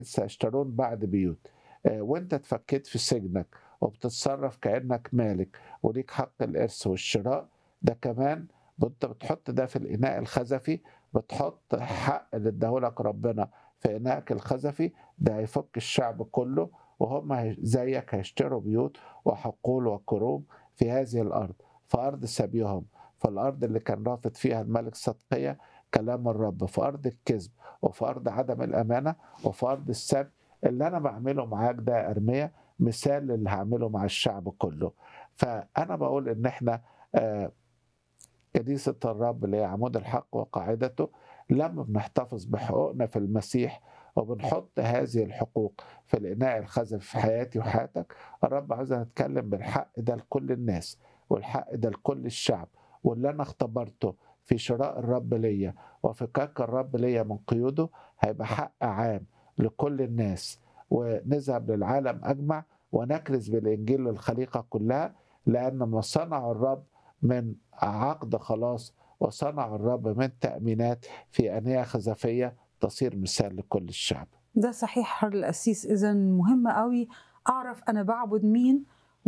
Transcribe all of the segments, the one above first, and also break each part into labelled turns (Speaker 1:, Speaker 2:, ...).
Speaker 1: سيشترون بعد بيوت آه، وانت اتفكيت في سجنك وبتتصرف كأنك مالك وليك حق الإرث والشراء ده كمان وانت بتحط ده في الإناء الخزفي بتحط حق اللي اداهولك ربنا في إناءك الخزفي ده هيفك الشعب كله وهم هي- زيك هيشتروا بيوت وحقول وكروم في هذه الأرض في أرض سبيهم في الأرض اللي كان رافض فيها الملك صدقية كلام الرب في أرض الكذب وفي أرض عدم الأمانة وفي أرض السبي اللي أنا بعمله معاك ده يا أرمية مثال للي هعمله مع الشعب كله فأنا بقول إن إحنا آه، كنيسة الرب اللي هي عمود الحق وقاعدته لما بنحتفظ بحقوقنا في المسيح وبنحط هذه الحقوق في الإناء الخزف في حياتي وحياتك الرب عايزنا نتكلم بالحق ده لكل الناس والحق ده لكل الشعب واللي أنا اختبرته في شراء الرب ليا وفكاك الرب ليا من قيوده هيبقى حق عام لكل الناس ونذهب للعالم أجمع ونكرز بالإنجيل للخليقة كلها لأن ما صنع الرب من عقد خلاص وصنع الرب من تأمينات في أنية خزفية تصير مثال لكل الشعب
Speaker 2: ده صحيح حر القسيس اذا مهم قوي اعرف انا بعبد مين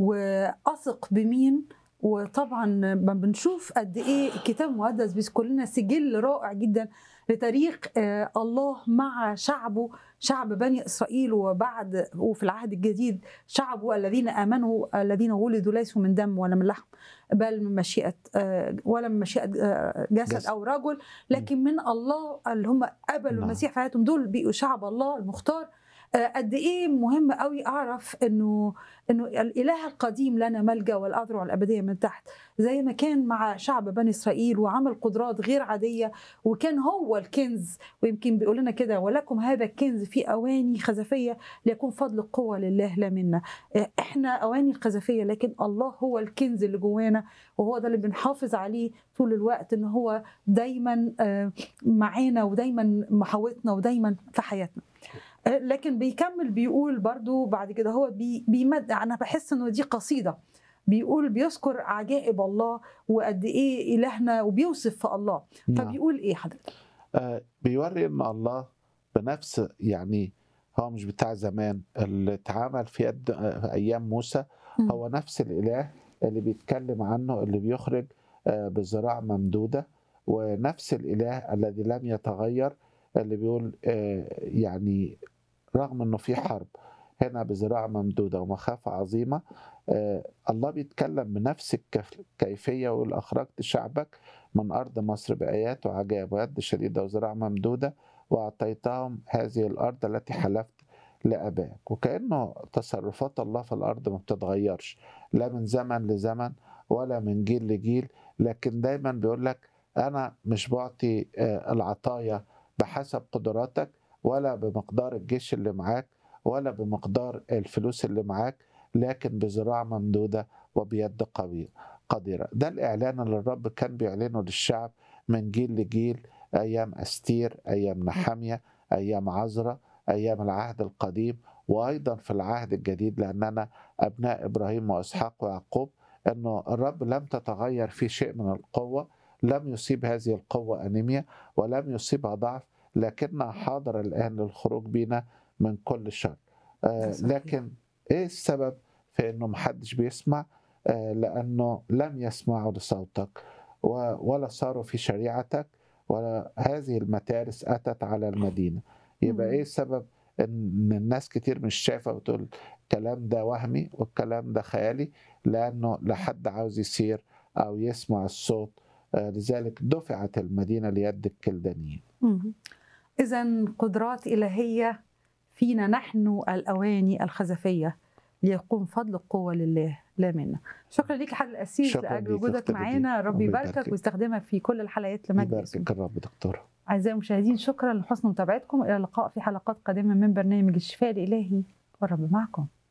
Speaker 2: واثق بمين وطبعا ما بنشوف قد ايه الكتاب المقدس بيذكر لنا سجل رائع جدا لتاريخ آه، الله مع شعبه شعب بني اسرائيل وبعد وفي العهد الجديد شعبه الذين امنوا الذين ولدوا ليسوا من دم ولا من لحم بل من مشيئه آه، ولا من مشيئه آه، جسد
Speaker 1: جسد.
Speaker 2: او رجل لكن من الله اللي هم قبلوا
Speaker 1: نعم.
Speaker 2: المسيح في حياتهم دول بقوا شعب الله المختار آه، قد ايه مهم قوي اعرف انه انه الاله القديم لنا ملجا والاذرع الابديه من تحت زي ما كان مع شعب بني اسرائيل وعمل قدرات غير عاديه وكان هو الكنز ويمكن بيقول لنا كده ولكم هذا الكنز في اواني خزفيه ليكون فضل القوه لله لا منا آه، احنا اواني خزفيه لكن الله هو الكنز اللي جوانا وهو ده اللي بنحافظ عليه طول الوقت ان هو دايما آه، معانا ودايما محاوطنا ودايما في حياتنا آه، لكن بيكمل بيقول برضو بعد كده هو بي بيمد انا بحس انه دي قصيده بيقول بيذكر عجائب الله وقد ايه الهنا وبيوصف في الله
Speaker 1: نعم.
Speaker 2: فبيقول ايه حضرتك
Speaker 1: آه، بيوري ان الله بنفس يعني هو مش بتاع زمان اللي اتعمل في قد آه، في ايام موسى
Speaker 2: مم.
Speaker 1: هو نفس الاله اللي بيتكلم عنه اللي بيخرج آه، بذراع ممدوده ونفس الاله الذي لم يتغير اللي بيقول آه، يعني رغم انه في حرب هنا بذراع ممدوده ومخافه عظيمه آه، الله بيتكلم بنفس الكف- الكيفيه ويقول اخرجت شعبك من أرض مصر بآيات وعجائب ويد شديدة وذراع ممدودة وأعطيتهم هذه الأرض التي حلفت لآبائك وكأنه تصرفات الله في الأرض ما بتتغيرش لا من زمن لزمن ولا من جيل لجيل لكن دايما بيقول لك أنا مش بعطي آه، العطايا بحسب قدراتك ولا بمقدار الجيش اللي معاك ولا بمقدار الفلوس اللي معاك لكن بذراع ممدودة وبيد قوية قديرة ده الإعلان اللي الرب كان بيعلنه للشعب من جيل لجيل أيام أستير أيام نحمية أيام عزرة أيام العهد القديم وأيضا في العهد الجديد لأننا أبناء إبراهيم وإسحاق ويعقوب أنه الرب لم تتغير في شيء من القوة لم يصيب هذه القوة أنيميا ولم يصيبها ضعف لكنها حاضرة الآن للخروج بنا من كل شر آه
Speaker 2: صحيح.
Speaker 1: لكن إيه السبب في أنه محدش بيسمع آه، لأنه لم يسمعوا لصوتك و- ولا صاروا في شريعتك ولا هذه المتارس أتت على المدينة يبقى
Speaker 2: مم.
Speaker 1: إيه السبب إن الناس كتير مش شايفة وتقول الكلام ده وهمي والكلام ده خيالي لأنه لا حد عاوز يسير أو يسمع الصوت آه، لذلك دفعت المدينة ليد الكلدانيين
Speaker 2: اذا قدرات الهيه فينا نحن الاواني الخزفيه ليقوم فضل القوه لله لا منا شكرا ليك يا حاج القسيس
Speaker 1: شكراً
Speaker 2: لاجل
Speaker 1: ليك
Speaker 2: وجودك
Speaker 1: أخت
Speaker 2: معانا
Speaker 1: بديع.
Speaker 2: رب
Speaker 1: ربي
Speaker 2: يباركك
Speaker 1: يباركك.
Speaker 2: ويستخدمك في كل الحلقات لمجد اسمه
Speaker 1: يباركك الرب دكتور
Speaker 2: أعزائي المشاهدين شكرا لحسن متابعتكم إلى اللقاء في حلقات قادمة من برنامج الشفاء الإلهي والرب معكم